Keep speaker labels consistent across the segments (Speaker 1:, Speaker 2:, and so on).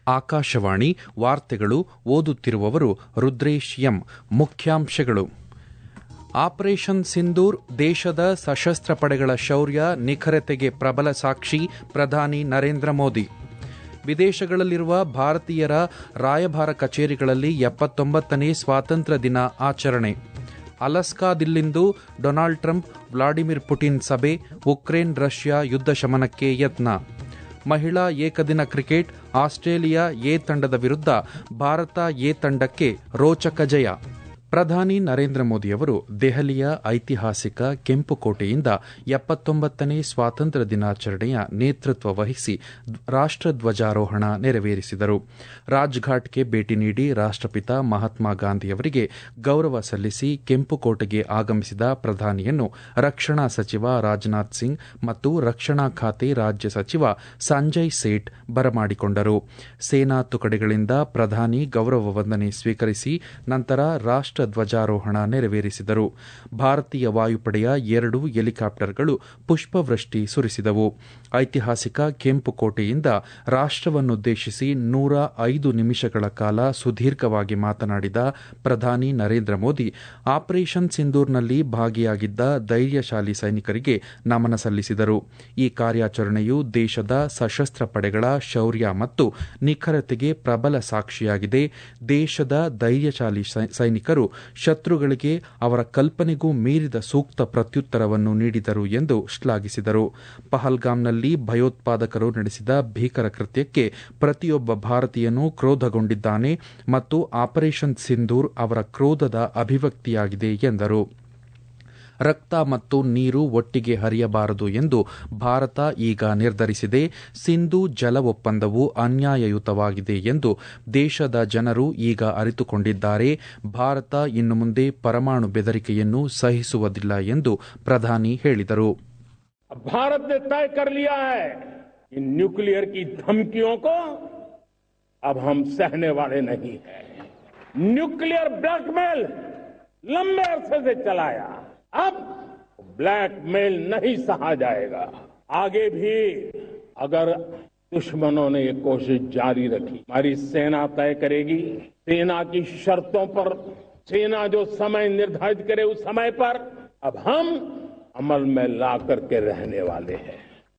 Speaker 1: ಆಕಾಶವಾಣಿ ವಾರ್ತೆಗಳು ಓದುತ್ತಿರುವವರು ರುದ್ರೇಶ್ ಎಂ ಮುಖ್ಯಾಂಶಗಳು ಆಪರೇಷನ್ ಸಿಂಧೂರ್ ದೇಶದ ಸಶಸ್ತ್ರ ಪಡೆಗಳ ಶೌರ್ಯ ನಿಖರತೆಗೆ ಪ್ರಬಲ ಸಾಕ್ಷಿ ಪ್ರಧಾನಿ ನರೇಂದ್ರ ಮೋದಿ ವಿದೇಶಗಳಲ್ಲಿರುವ ಭಾರತೀಯರ ರಾಯಭಾರ ಕಚೇರಿಗಳಲ್ಲಿ ಎಪ್ಪತ್ತೊಂಬತ್ತನೇ ಸ್ವಾತಂತ್ರ್ಯ ದಿನ ಆಚರಣೆ ಅಲಸ್ಕಾದಿಲ್ಲಿಂದು ಡೊನಾಲ್ಡ್ ಟ್ರಂಪ್ ವ್ಲಾಡಿಮಿರ್ ಪುಟಿನ್ ಸಭೆ ಉಕ್ರೇನ್ ರಷ್ಯಾ ಯುದ್ಧ ಶಮನಕ್ಕೆ ಯತ್ನ ಮಹಿಳಾ ಏಕದಿನ ಕ್ರಿಕೆಟ್ ಆಸ್ಟ್ರೇಲಿಯಾ ಎ ತಂಡದ ವಿರುದ್ಧ ಭಾರತ ಎ ತಂಡಕ್ಕೆ ರೋಚಕ ಜಯ ಪ್ರಧಾನಿ ನರೇಂದ್ರ ಮೋದಿಯವರು ದೆಹಲಿಯ ಐತಿಹಾಸಿಕ ಕೆಂಪುಕೋಟೆಯಿಂದ ಎಪ್ಪತ್ತೊಂಬತ್ತನೇ ಸ್ವಾತಂತ್ರ್ಯ ದಿನಾಚರಣೆಯ ನೇತೃತ್ವ ವಹಿಸಿ ರಾಷ್ಟಧ್ವಜಾರೋಹಣ ನೆರವೇರಿಸಿದರು ರಾಜ್ಘಾಟ್ಗೆ ಭೇಟಿ ನೀಡಿ ರಾಷ್ಟಪಿತ ಮಹಾತ್ಮ ಗಾಂಧಿಯವರಿಗೆ ಗೌರವ ಸಲ್ಲಿಸಿ ಕೆಂಪುಕೋಟೆಗೆ ಆಗಮಿಸಿದ ಪ್ರಧಾನಿಯನ್ನು ರಕ್ಷಣಾ ಸಚಿವ ರಾಜನಾಥ್ ಸಿಂಗ್ ಮತ್ತು ರಕ್ಷಣಾ ಖಾತೆ ರಾಜ್ಯ ಸಚಿವ ಸಂಜಯ್ ಸೇಠ್ ಬರಮಾಡಿಕೊಂಡರು ಸೇನಾ ತುಕಡಿಗಳಿಂದ ಪ್ರಧಾನಿ ಗೌರವ ವಂದನೆ ಸ್ವೀಕರಿಸಿ ನಂತರ ರಾಷ್ಟ ಧ್ವಜಾರೋಹಣ ನೆರವೇರಿಸಿದರು ಭಾರತೀಯ ವಾಯುಪಡೆಯ ಎರಡು ಹೆಲಿಕಾಪ್ಟರ್ಗಳು ಪುಷ್ಪವೃಷ್ಟಿ ಸುರಿಸಿದವು ಐತಿಹಾಸಿಕ ಕೆಂಪುಕೋಟೆಯಿಂದ ರಾಷ್ಟವನ್ನುದ್ದೇಶಿಸಿ ನೂರ ಐದು ನಿಮಿಷಗಳ ಕಾಲ ಸುದೀರ್ಘವಾಗಿ ಮಾತನಾಡಿದ ಪ್ರಧಾನಿ ನರೇಂದ್ರ ಮೋದಿ ಆಪರೇಷನ್ ಸಿಂಧೂರ್ನಲ್ಲಿ ಭಾಗಿಯಾಗಿದ್ದ ಧೈರ್ಯಶಾಲಿ ಸೈನಿಕರಿಗೆ ನಮನ ಸಲ್ಲಿಸಿದರು ಈ ಕಾರ್ಯಾಚರಣೆಯು ದೇಶದ ಸಶಸ್ತ್ರ ಪಡೆಗಳ ಶೌರ್ಯ ಮತ್ತು ನಿಖರತೆಗೆ ಪ್ರಬಲ ಸಾಕ್ಷಿಯಾಗಿದೆ ದೇಶದ ಧೈರ್ಯಶಾಲಿ ಸೈನಿಕರು ಶತ್ರುಗಳಿಗೆ ಅವರ ಕಲ್ಪನೆಗೂ ಮೀರಿದ ಸೂಕ್ತ ಪ್ರತ್ಯುತ್ತರವನ್ನು ನೀಡಿದರು ಎಂದು ಶ್ಲಾಘಿಸಿದರು ಪಹಲ್ಗಾಮ್ನಲ್ಲಿ ಭಯೋತ್ಪಾದಕರು ನಡೆಸಿದ ಭೀಕರ ಕೃತ್ಯಕ್ಕೆ ಪ್ರತಿಯೊಬ್ಬ ಭಾರತೀಯನೂ ಕ್ರೋಧಗೊಂಡಿದ್ದಾನೆ ಮತ್ತು ಆಪರೇಷನ್ ಸಿಂಧೂರ್ ಅವರ ಕ್ರೋಧದ ಅಭಿವ್ಯಕ್ತಿಯಾಗಿದೆ ಎಂದರು ರಕ್ತ ಮತ್ತು ನೀರು ಒಟ್ಟಿಗೆ ಹರಿಯಬಾರದು ಎಂದು ಭಾರತ ಈಗ ನಿರ್ಧರಿಸಿದೆ ಸಿಂಧು ಜಲ ಒಪ್ಪಂದವು ಅನ್ಯಾಯಯುತವಾಗಿದೆ ಎಂದು ದೇಶದ ಜನರು ಈಗ ಅರಿತುಕೊಂಡಿದ್ದಾರೆ ಭಾರತ ಇನ್ನು ಮುಂದೆ ಪರಮಾಣು ಬೆದರಿಕೆಯನ್ನು ಸಹಿಸುವುದಿಲ್ಲ ಎಂದು ಪ್ರಧಾನಿ ಹೇಳಿದರು
Speaker 2: भारत ने तय कर लिया है कि न्यूक्लियर की धमकियों को अब हम सहने वाले नहीं हैं न्यूक्लियर ब्लैकमेल लंबे अरसे से चलाया अब ब्लैकमेल नहीं सहा जाएगा आगे भी अगर दुश्मनों ने ये कोशिश जारी रखी हमारी सेना तय करेगी सेना की शर्तों पर सेना जो समय निर्धारित करे उस समय पर अब हम अमल में ला करके रहने वाले हैं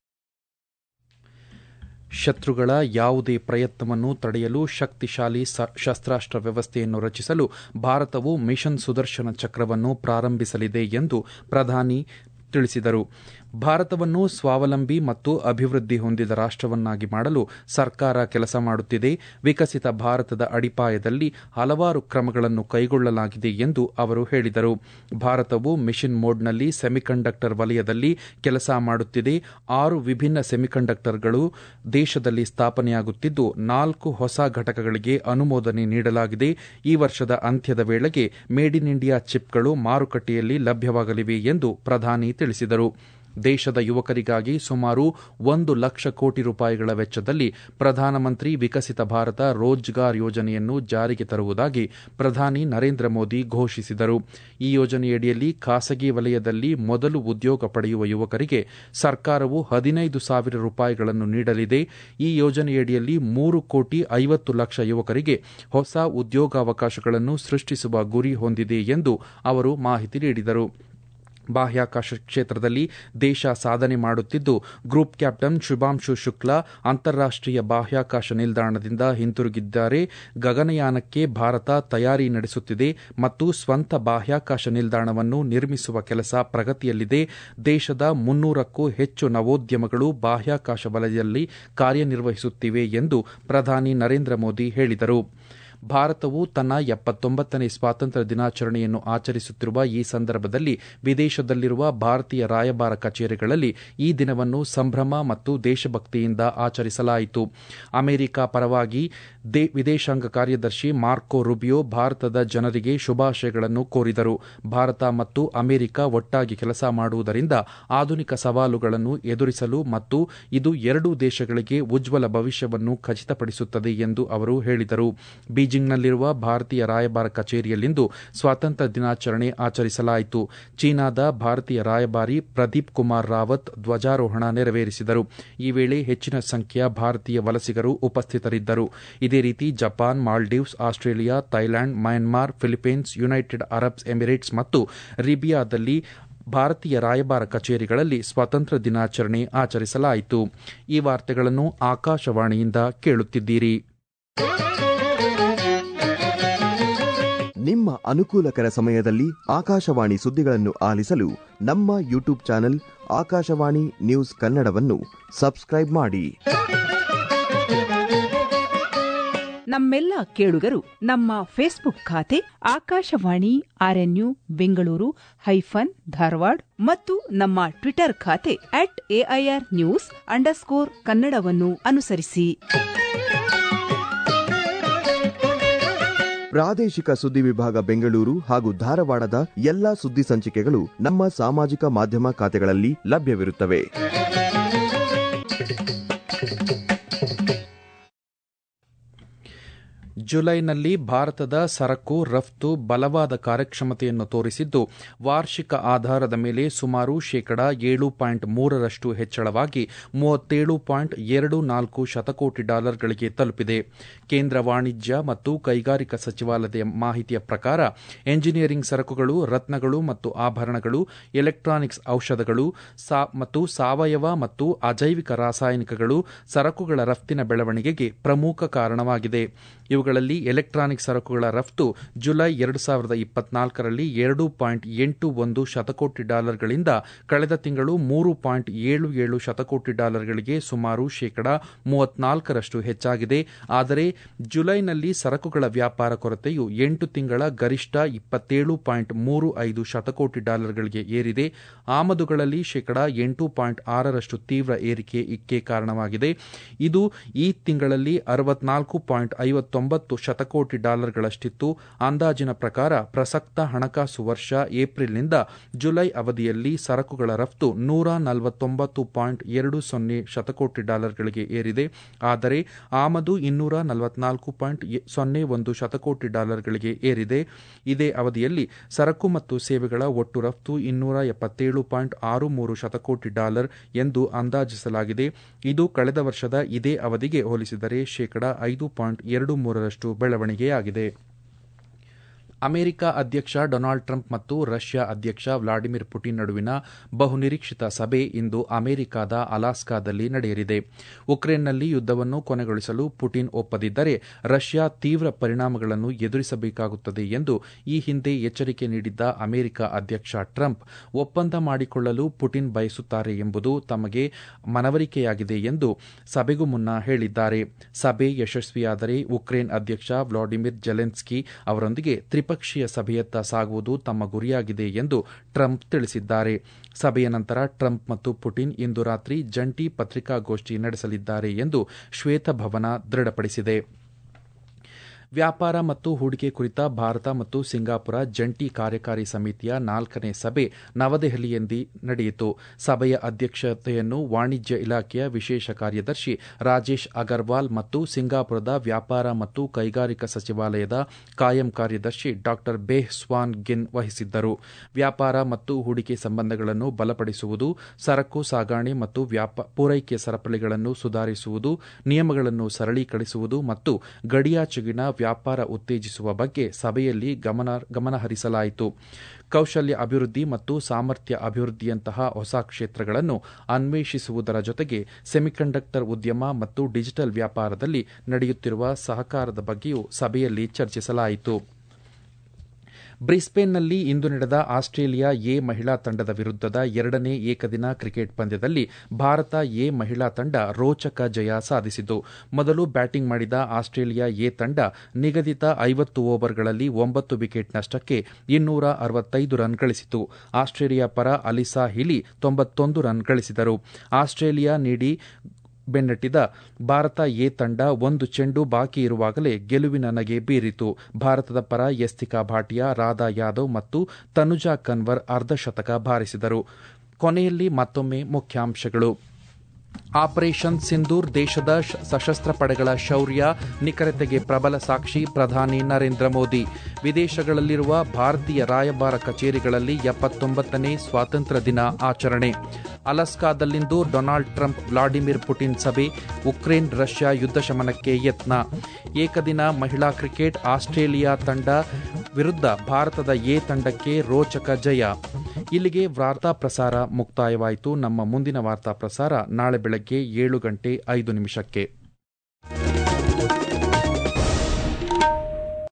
Speaker 1: ಶತ್ರುಗಳ ಯಾವುದೇ ಪ್ರಯತ್ನವನ್ನು ತಡೆಯಲು ಶಕ್ತಿಶಾಲಿ ಶಸ್ತ್ರಾಸ್ತ್ರ ವ್ಯವಸ್ಥೆಯನ್ನು ರಚಿಸಲು ಭಾರತವು ಮಿಷನ್ ಸುದರ್ಶನ ಚಕ್ರವನ್ನು ಪ್ರಾರಂಭಿಸಲಿದೆ ಎಂದು ಪ್ರಧಾನಿ ತಿಳಿಸಿದರು ಭಾರತವನ್ನು ಸ್ವಾವಲಂಬಿ ಮತ್ತು ಅಭಿವೃದ್ಧಿ ಹೊಂದಿದ ರಾಷ್ಟವನ್ನಾಗಿ ಮಾಡಲು ಸರ್ಕಾರ ಕೆಲಸ ಮಾಡುತ್ತಿದೆ ವಿಕಸಿತ ಭಾರತದ ಅಡಿಪಾಯದಲ್ಲಿ ಹಲವಾರು ಕ್ರಮಗಳನ್ನು ಕೈಗೊಳ್ಳಲಾಗಿದೆ ಎಂದು ಅವರು ಹೇಳಿದರು ಭಾರತವು ಮಿಷನ್ ಮೋಡ್ನಲ್ಲಿ ಸೆಮಿಕಂಡಕ್ಟರ್ ವಲಯದಲ್ಲಿ ಕೆಲಸ ಮಾಡುತ್ತಿದೆ ಆರು ವಿಭಿನ್ನ ಸೆಮಿಕಂಡಕ್ಟರ್ಗಳು ದೇಶದಲ್ಲಿ ಸ್ಥಾಪನೆಯಾಗುತ್ತಿದ್ದು ನಾಲ್ಕು ಹೊಸ ಘಟಕಗಳಿಗೆ ಅನುಮೋದನೆ ನೀಡಲಾಗಿದೆ ಈ ವರ್ಷದ ಅಂತ್ಯದ ವೇಳೆಗೆ ಮೇಡ್ ಇನ್ ಇಂಡಿಯಾ ಚಿಪ್ಗಳು ಮಾರುಕಟ್ಟೆಯಲ್ಲಿ ಲಭ್ಯವಾಗಲಿವೆ ಎಂದು ಪ್ರಧಾನಿ ತಿಳಿಸಿದರು ದೇಶದ ಯುವಕರಿಗಾಗಿ ಸುಮಾರು ಒಂದು ಲಕ್ಷ ಕೋಟಿ ರೂಪಾಯಿಗಳ ವೆಚ್ಚದಲ್ಲಿ ಪ್ರಧಾನಮಂತ್ರಿ ವಿಕಸಿತ ಭಾರತ ರೋಜ್ಗಾರ್ ಯೋಜನೆಯನ್ನು ಜಾರಿಗೆ ತರುವುದಾಗಿ ಪ್ರಧಾನಿ ನರೇಂದ್ರ ಮೋದಿ ಘೋಷಿಸಿದರು ಈ ಯೋಜನೆಯಡಿಯಲ್ಲಿ ಖಾಸಗಿ ವಲಯದಲ್ಲಿ ಮೊದಲು ಉದ್ಯೋಗ ಪಡೆಯುವ ಯುವಕರಿಗೆ ಸರ್ಕಾರವು ಹದಿನೈದು ಸಾವಿರ ರೂಪಾಯಿಗಳನ್ನು ನೀಡಲಿದೆ ಈ ಯೋಜನೆಯಡಿಯಲ್ಲಿ ಮೂರು ಕೋಟಿ ಐವತ್ತು ಲಕ್ಷ ಯುವಕರಿಗೆ ಹೊಸ ಉದ್ಯೋಗಾವಕಾಶಗಳನ್ನು ಸೃಷ್ಟಿಸುವ ಗುರಿ ಹೊಂದಿದೆ ಎಂದು ಅವರು ಮಾಹಿತಿ ನೀಡಿದರು ಬಾಹ್ಯಾಕಾಶ ಕ್ಷೇತ್ರದಲ್ಲಿ ದೇಶ ಸಾಧನೆ ಮಾಡುತ್ತಿದ್ದು ಗ್ರೂಪ್ ಕ್ಯಾಪ್ಟನ್ ಶುಭಾಂಶು ಶುಕ್ಲಾ ಅಂತಾರಾಷ್ಟೀಯ ಬಾಹ್ಯಾಕಾಶ ನಿಲ್ದಾಣದಿಂದ ಹಿಂತಿರುಗಿದ್ದಾರೆ ಗಗನಯಾನಕ್ಕೆ ಭಾರತ ತಯಾರಿ ನಡೆಸುತ್ತಿದೆ ಮತ್ತು ಸ್ವಂತ ಬಾಹ್ಯಾಕಾಶ ನಿಲ್ದಾಣವನ್ನು ನಿರ್ಮಿಸುವ ಕೆಲಸ ಪ್ರಗತಿಯಲ್ಲಿದೆ ದೇಶದ ಮುನ್ನೂರಕ್ಕೂ ಹೆಚ್ಚು ನವೋದ್ಯಮಗಳು ಬಾಹ್ಯಾಕಾಶ ವಲಯದಲ್ಲಿ ಕಾರ್ಯನಿರ್ವಹಿಸುತ್ತಿವೆ ಎಂದು ಪ್ರಧಾನಿ ನರೇಂದ್ರ ಮೋದಿ ಹೇಳಿದರು ಭಾರತವು ತನ್ನ ಎಪ್ಪತ್ತೊಂಬತ್ತನೇ ಸ್ವಾತಂತ್ರ್ಯ ದಿನಾಚರಣೆಯನ್ನು ಆಚರಿಸುತ್ತಿರುವ ಈ ಸಂದರ್ಭದಲ್ಲಿ ವಿದೇಶದಲ್ಲಿರುವ ಭಾರತೀಯ ರಾಯಭಾರ ಕಚೇರಿಗಳಲ್ಲಿ ಈ ದಿನವನ್ನು ಸಂಭ್ರಮ ಮತ್ತು ದೇಶಭಕ್ತಿಯಿಂದ ಆಚರಿಸಲಾಯಿತು ಅಮೆರಿಕ ಪರವಾಗಿ ವಿದೇಶಾಂಗ ಕಾರ್ಯದರ್ಶಿ ಮಾರ್ಕೊ ರುಬಿಯೋ ಭಾರತದ ಜನರಿಗೆ ಶುಭಾಶಯಗಳನ್ನು ಕೋರಿದರು ಭಾರತ ಮತ್ತು ಅಮೆರಿಕ ಒಟ್ಟಾಗಿ ಕೆಲಸ ಮಾಡುವುದರಿಂದ ಆಧುನಿಕ ಸವಾಲುಗಳನ್ನು ಎದುರಿಸಲು ಮತ್ತು ಇದು ಎರಡೂ ದೇಶಗಳಿಗೆ ಉಜ್ವಲ ಭವಿಷ್ಯವನ್ನು ಖಚಿತಪಡಿಸುತ್ತದೆ ಎಂದು ಅವರು ಹೇಳಿದರು ಬಿಜೆಪಿ ಬೀಜಿಂಗ್ನಲ್ಲಿರುವ ಭಾರತೀಯ ರಾಯಭಾರ ಕಚೇರಿಯಲ್ಲಿಂದು ಸ್ವಾತಂತ್ರ್ಯ ದಿನಾಚರಣೆ ಆಚರಿಸಲಾಯಿತು ಚೀನಾದ ಭಾರತೀಯ ರಾಯಭಾರಿ ಪ್ರದೀಪ್ ಕುಮಾರ್ ರಾವತ್ ಧ್ವಜಾರೋಹಣ ನೆರವೇರಿಸಿದರು ಈ ವೇಳೆ ಹೆಚ್ಚಿನ ಸಂಖ್ಯೆಯ ಭಾರತೀಯ ವಲಸಿಗರು ಉಪಸ್ಥಿತರಿದ್ದರು ಇದೇ ರೀತಿ Japan Maldives Australia Thailand Myanmar Philippines United Arab Emirates ಮತ್ತು ರಿಬಿಯಾದಲ್ಲಿ ಭಾರತೀಯ ರಾಯಭಾರ ಕಚೇರಿಗಳಲ್ಲಿ ಸ್ವಾತಂತ್ರ್ಯ ದಿನಾಚರಣೆ ಆಚರಿಸಲಾಯಿತು ಈ ವಾರ್ತೆಗಳನ್ನು ಆಕಾಶವಾಣಿಯಿಂದ ಕೇಳುತ್ತಿದ್ದೀರಿ
Speaker 3: ನಿಮ್ಮ ಅನುಕೂಲಕರ ಸಮಯದಲ್ಲಿ ಆಕಾಶವಾಣಿ ಸುದ್ದಿಗಳನ್ನು ಆಲಿಸಲು ನಮ್ಮ ಯೂಟ್ಯೂಬ್ ಚಾನೆಲ್ ಆಕಾಶವಾಣಿ ನ್ಯೂಸ್ ಕನ್ನಡವನ್ನು ಸಬ್ಸ್ಕ್ರೈಬ್ ಮಾಡಿ
Speaker 4: ನಮ್ಮೆಲ್ಲ ಕೇಳುಗರು ನಮ್ಮ ಫೇಸ್ಬುಕ್ ಖಾತೆ ಆಕಾಶವಾಣಿ ಆರ್ಎನ್ಯು ಬೆಂಗಳೂರು ಹೈಫನ್ ಧಾರವಾಡ ಮತ್ತು ನಮ್ಮ ಟ್ವಿಟರ್ ಖಾತೆ ಅಟ್ ಎಐಆರ್ ನ್ಯೂಸ್ ಅಂಡರ್ಸ್ಕೋರ್ ಕನ್ನಡವನ್ನು ಅನುಸರಿಸಿ
Speaker 3: ಪ್ರಾದೇಶಿಕ ಸುದ್ದಿ ವಿಭಾಗ ಬೆಂಗಳೂರು ಹಾಗೂ ಧಾರವಾಡದ ಎಲ್ಲಾ ಸುದ್ದಿ ಸಂಚಿಕೆಗಳು ನಮ್ಮ ಸಾಮಾಜಿಕ ಮಾಧ್ಯಮ ಖಾತೆಗಳಲ್ಲಿ ಲಭ್ಯವಿರುತ್ತವೆ
Speaker 1: ಜುಲೈನಲ್ಲಿ ಭಾರತದ ಸರಕು ರಫ್ತು ಬಲವಾದ ಕಾರ್ಯಕ್ಷಮತೆಯನ್ನು ತೋರಿಸಿದ್ದು ವಾರ್ಷಿಕ ಆಧಾರದ ಮೇಲೆ ಸುಮಾರು ಶೇಕಡಾ ಏಳು ಪಾಯಿಂಟ್ ಮೂರರಷ್ಟು ಹೆಚ್ಚಳವಾಗಿ ಮೂವತ್ತೇಳು ಪಾಯಿಂಟ್ ಎರಡು ನಾಲ್ಕು ಶತಕೋಟಿ ಡಾಲರ್ಗಳಿಗೆ ತಲುಪಿದೆ ಕೇಂದ್ರ ವಾಣಿಜ್ಯ ಮತ್ತು ಕೈಗಾರಿಕಾ ಸಚಿವಾಲಯದ ಮಾಹಿತಿಯ ಪ್ರಕಾರ ಎಂಜಿನಿಯರಿಂಗ್ ಸರಕುಗಳು ರತ್ನಗಳು ಮತ್ತು ಆಭರಣಗಳು ಎಲೆಕ್ಟ್ರಾನಿಕ್ಸ್ ಔಷಧಗಳು ಮತ್ತು ಸಾವಯವ ಮತ್ತು ಅಜೈವಿಕ ರಾಸಾಯನಿಕಗಳು ಸರಕುಗಳ ರಫ್ತಿನ ಬೆಳವಣಿಗೆಗೆ ಪ್ರಮುಖ ಕಾರಣವಾಗಿದೆ ಇವುಗಳಲ್ಲಿ ಎಲೆಕ್ಟ್ರಾನಿಕ್ ಸರಕುಗಳ ರಫ್ತು ಜುಲೈ ಎರಡು ಸಾವಿರದ ಇಪ್ಪತ್ನಾಲ್ಕರಲ್ಲಿ ಎರಡು ಪಾಯಿಂಟ್ ಎಂಟು ಒಂದು ಶತಕೋಟಿ ಡಾಲರ್ಗಳಿಂದ ಕಳೆದ ತಿಂಗಳು ಮೂರು ಪಾಯಿಂಟ್ ಏಳು ಏಳು ಶತಕೋಟಿ ಡಾಲರ್ಗಳಿಗೆ ಸುಮಾರು ಶೇಕಡಾ ಮೂವತ್ನಾಲ್ಕರಷ್ಟು ಹೆಚ್ಚಾಗಿದೆ ಆದರೆ ಜುಲೈನಲ್ಲಿ ಸರಕುಗಳ ವ್ಯಾಪಾರ ಕೊರತೆಯು ಎಂಟು ತಿಂಗಳ ಗರಿಷ್ಠ ಇಪ್ಪತ್ತೇಳು ಪಾಯಿಂಟ್ ಮೂರು ಐದು ಶತಕೋಟಿ ಡಾಲರ್ಗಳಿಗೆ ಏರಿದೆ ಆಮದುಗಳಲ್ಲಿ ಶೇಕಡಾ ಎಂಟು ಪಾಯಿಂಟ್ ಆರರಷ್ಟು ತೀವ್ರ ಏರಿಕೆ ಕಾರಣವಾಗಿದೆ ಇದು ಈ ತಿಂಗಳಲ್ಲಿ ಅರವತ್ನಾಲ್ಕು ಪಾಯಿಂಟ್ ಐವತ್ತೊಂಬತ್ತು ಶತಕೋಟಿ ಡಾಲರ್ಗಳಷ್ಟಿತ್ತು ಅಂದಾಜಿನ ಪ್ರಕಾರ ಪ್ರಸಕ್ತ ಹಣಕಾಸು ವರ್ಷ ಏಪ್ರಿಲ್ನಿಂದ ಜುಲೈ ಅವಧಿಯಲ್ಲಿ ಸರಕುಗಳ ರಫ್ತು ನೂರ ನಲವತ್ತೊಂಬತ್ತು ಪಾಯಿಂಟ್ ಎರಡು ಸೊನ್ನೆ ಶತಕೋಟಿ ಡಾಲರ್ಗಳಿಗೆ ಏರಿದೆ ಆದರೆ ಆಮದು ಇನ್ನೂರ ನಲವತ್ನಾಲ್ಕು ಪಾಯಿಂಟ್ ಸೊನ್ನೆ ಒಂದು ಶತಕೋಟಿ ಡಾಲರ್ಗಳಿಗೆ ಏರಿದೆ ಇದೇ ಅವಧಿಯಲ್ಲಿ ಸರಕು ಮತ್ತು ಸೇವೆಗಳ ಒಟ್ಟು ರಫ್ತು ಇನ್ನೂರ ಎಪ್ಪತ್ತೇಳು ಪಾಯಿಂಟ್ ಆರು ಮೂರು ಶತಕೋಟಿ ಡಾಲರ್ ಎಂದು ಅಂದಾಜಿಸಲಾಗಿದೆ ಇದು ಕಳೆದ ವರ್ಷದ ಇದೇ ಅವಧಿಗೆ ಹೋಲಿಸಿದರೆ ಶೇಕಡಾ ಐದು ಪಾಯಿಂಟ್ ಎರಡು ಮೂರರಷ್ಟು ಬೆಳವಣಿಗೆಯಾಗಿದೆ ಅಮೆರಿಕ ಅಧ್ಯಕ್ಷ ಡೊನಾಲ್ಡ್ ಟ್ರಂಪ್ ಮತ್ತು ರಷ್ಯಾ ಅಧ್ಯಕ್ಷ ವ್ಲಾಡಿಮಿರ್ ಪುಟಿನ್ ನಡುವಿನ ಬಹುನಿರೀಕ್ಷಿತ ಸಭೆ ಇಂದು ಅಮೆರಿಕದ ಅಲಾಸ್ಕಾದಲ್ಲಿ ನಡೆಯಲಿದೆ ಉಕ್ರೇನ್ನಲ್ಲಿ ಯುದ್ದವನ್ನು ಕೊನೆಗೊಳಿಸಲು ಪುಟಿನ್ ಒಪ್ಪದಿದ್ದರೆ ರಷ್ಯಾ ತೀವ್ರ ಪರಿಣಾಮಗಳನ್ನು ಎದುರಿಸಬೇಕಾಗುತ್ತದೆ ಎಂದು ಈ ಹಿಂದೆ ಎಚ್ಚರಿಕೆ ನೀಡಿದ್ದ ಅಮೆರಿಕ ಅಧ್ಯಕ್ಷ ಟ್ರಂಪ್ ಒಪ್ಪಂದ ಮಾಡಿಕೊಳ್ಳಲು ಪುಟಿನ್ ಬಯಸುತ್ತಾರೆ ಎಂಬುದು ತಮಗೆ ಮನವರಿಕೆಯಾಗಿದೆ ಎಂದು ಸಭೆಗೂ ಮುನ್ನ ಹೇಳಿದ್ದಾರೆ ಸಭೆ ಯಶಸ್ವಿಯಾದರೆ ಉಕ್ರೇನ್ ಅಧ್ಯಕ್ಷ ವ್ಲಾಡಿಮಿರ್ ಜೆಲೆನ್ಸ್ಕಿ ಅವರೊಂದಿಗೆ ತ್ರಿಪಕ್ಷೀಯ ಸಭೆಯತ್ತ ಸಾಗುವುದು ತಮ್ಮ ಗುರಿಯಾಗಿದೆ ಎಂದು ಟ್ರಂಪ್ ತಿಳಿಸಿದ್ದಾರೆ ಸಭೆಯ ನಂತರ ಟ್ರಂಪ್ ಮತ್ತು ಪುಟಿನ್ ಇಂದು ರಾತ್ರಿ ಜಂಟಿ ಪತ್ರಿಕಾಗೋಷ್ಠಿ ನಡೆಸಲಿದ್ದಾರೆ ಎಂದು ಶ್ವೇತಭವನ ದೃಢಪಡಿಸಿದೆ ವ್ಯಾಪಾರ ಮತ್ತು ಹೂಡಿಕೆ ಕುರಿತ ಭಾರತ ಮತ್ತು ಸಿಂಗಾಪುರ ಜಂಟಿ ಕಾರ್ಯಕಾರಿ ಸಮಿತಿಯ ನಾಲ್ಕನೇ ಸಭೆ ನವದೆಹಲಿಯಲ್ಲಿ ನಡೆಯಿತು ಸಭೆಯ ಅಧ್ಯಕ್ಷತೆಯನ್ನು ವಾಣಿಜ್ಯ ಇಲಾಖೆಯ ವಿಶೇಷ ಕಾರ್ಯದರ್ಶಿ ರಾಜೇಶ್ ಅಗರ್ವಾಲ್ ಮತ್ತು ಸಿಂಗಾಪುರದ ವ್ಯಾಪಾರ ಮತ್ತು ಕೈಗಾರಿಕಾ ಸಚಿವಾಲಯದ ಕಾಯಂ ಕಾರ್ಯದರ್ಶಿ ಡಾ ಬೇಹ್ ಸ್ವಾನ್ ಗಿನ್ ವಹಿಸಿದ್ದರು ವ್ಯಾಪಾರ ಮತ್ತು ಹೂಡಿಕೆ ಸಂಬಂಧಗಳನ್ನು ಬಲಪಡಿಸುವುದು ಸರಕು ಸಾಗಣೆ ಮತ್ತು ಪೂರೈಕೆ ಸರಪಳಿಗಳನ್ನು ಸುಧಾರಿಸುವುದು ನಿಯಮಗಳನ್ನು ಸರಳೀಕರಿಸುವುದು ಮತ್ತು ಗಡಿಯಾಚೆಗಿನ ವ್ಯಾಪಾರ ಉತ್ತೇಜಿಸುವ ಬಗ್ಗೆ ಸಭೆಯಲ್ಲಿ ಗಮನಹರಿಸಲಾಯಿತು ಕೌಶಲ್ಯ ಅಭಿವೃದ್ಧಿ ಮತ್ತು ಸಾಮರ್ಥ್ಯ ಅಭಿವೃದ್ಧಿಯಂತಹ ಹೊಸ ಕ್ಷೇತ್ರಗಳನ್ನು ಅನ್ವೇಷಿಸುವುದರ ಜೊತೆಗೆ ಸೆಮಿಕಂಡಕ್ಟರ್ ಉದ್ಯಮ ಮತ್ತು ಡಿಜಿಟಲ್ ವ್ಯಾಪಾರದಲ್ಲಿ ನಡೆಯುತ್ತಿರುವ ಸಹಕಾರದ ಬಗ್ಗೆಯೂ ಸಭೆಯಲ್ಲಿ ಚರ್ಚಿಸಲಾಯಿತು ಬ್ರಿಸ್ಬೇನ್ನಲ್ಲಿ ಇಂದು ನಡೆದ ಆಸ್ಟ್ರೇಲಿಯಾ ಎ ಮಹಿಳಾ ತಂಡದ ವಿರುದ್ಧದ ಎರಡನೇ ಏಕದಿನ ಕ್ರಿಕೆಟ್ ಪಂದ್ಯದಲ್ಲಿ ಭಾರತ ಎ ಮಹಿಳಾ ತಂಡ ರೋಚಕ ಜಯ ಸಾಧಿಸಿತು ಮೊದಲು ಬ್ಯಾಟಿಂಗ್ ಮಾಡಿದ ಆಸ್ಟ್ರೇಲಿಯಾ ಎ ತಂಡ ನಿಗದಿತ ಐವತ್ತು ಓವರ್ಗಳಲ್ಲಿ ಒಂಬತ್ತು ವಿಕೆಟ್ ನಷ್ಟಕ್ಕೆ ಇನ್ನೂರ ಅರವತ್ತೈದು ರನ್ ಗಳಿಸಿತು ಆಸ್ಟ್ರೇಲಿಯಾ ಪರ ಅಲಿಸಾ ಹಿಲಿ ತೊಂಬತ್ತೊಂದು ರನ್ ಗಳಿಸಿದರು ಆಸ್ಟ್ರೇಲಿಯಾ ನೀಡಿ ಬೆನ್ನಟ್ಟಿದ ಭಾರತ ಎ ತಂಡ ಒಂದು ಚೆಂಡು ಬಾಕಿ ಇರುವಾಗಲೇ ಗೆಲುವಿನ ನಗೆ ಬೀರಿತು ಭಾರತದ ಪರ ಯಸ್ತಿಕಾ ಭಾಟಿಯಾ ರಾಧಾ ಯಾದವ್ ಮತ್ತು ತನುಜಾ ಕನ್ವರ್ ಅರ್ಧಶತಕ ಬಾರಿಸಿದರು ಕೊನೆಯಲ್ಲಿ ಮತ್ತೊಮ್ಮೆ ಮುಖ್ಯಾಂಶಗಳು ಆಪರೇಷನ್ ಸಿಂಧೂರ್ ದೇಶದ ಶ- ಸಶಸ್ತ್ರ ಪಡೆಗಳ ಶೌರ್ಯ ನಿಖರತೆಗೆ ಪ್ರಬಲ ಸಾಕ್ಷಿ ಪ್ರಧಾನಿ ನರೇಂದ್ರ ಮೋದಿ ವಿದೇಶಗಳಲ್ಲಿರುವ ಭಾರತೀಯ ರಾಯಭಾರ ಕಚೇರಿಗಳಲ್ಲಿ ಎಪ್ಪತ್ತೊಂಬತ್ತನೇ ಸ್ವಾತಂತ್ರ್ಯ ದಿನ ಆಚರಣೆ ಅಲಸ್ಕಾದಲ್ಲಿಂದು ಡೊನಾಲ್ಡ್ ಟ್ರಂಪ್ ವ್ಲಾಡಿಮಿರ್ ಪುಟಿನ್ ಸಭೆ ಉಕ್ರೇನ್ ರಷ್ಯಾ ಯುದ್ಧ ಶಮನಕ್ಕೆ ಯತ್ನ ಏಕದಿನ ಮಹಿಳಾ ಕ್ರಿಕೆಟ್ ಆಸ್ಟ್ರೇಲಿಯಾ ತಂಡ ವಿರುದ್ಧ ಭಾರತದ ಎ ತಂಡಕ್ಕೆ ರೋಚಕ ಜಯ ಇಲ್ಲಿಗೆ ವಾರ್ತಾ ಪ್ರಸಾರ ಮುಕ್ತಾಯವಾಯಿತು ನಮ್ಮ ಮುಂದಿನ ವಾರ್ತಾ ಪ್ರಸಾರ ನಾಳೆ ಬೆಳಗ್ಗೆ ಏಳು ಗಂಟೆ ಐದು ನಿಮಿಷಕ್ಕೆ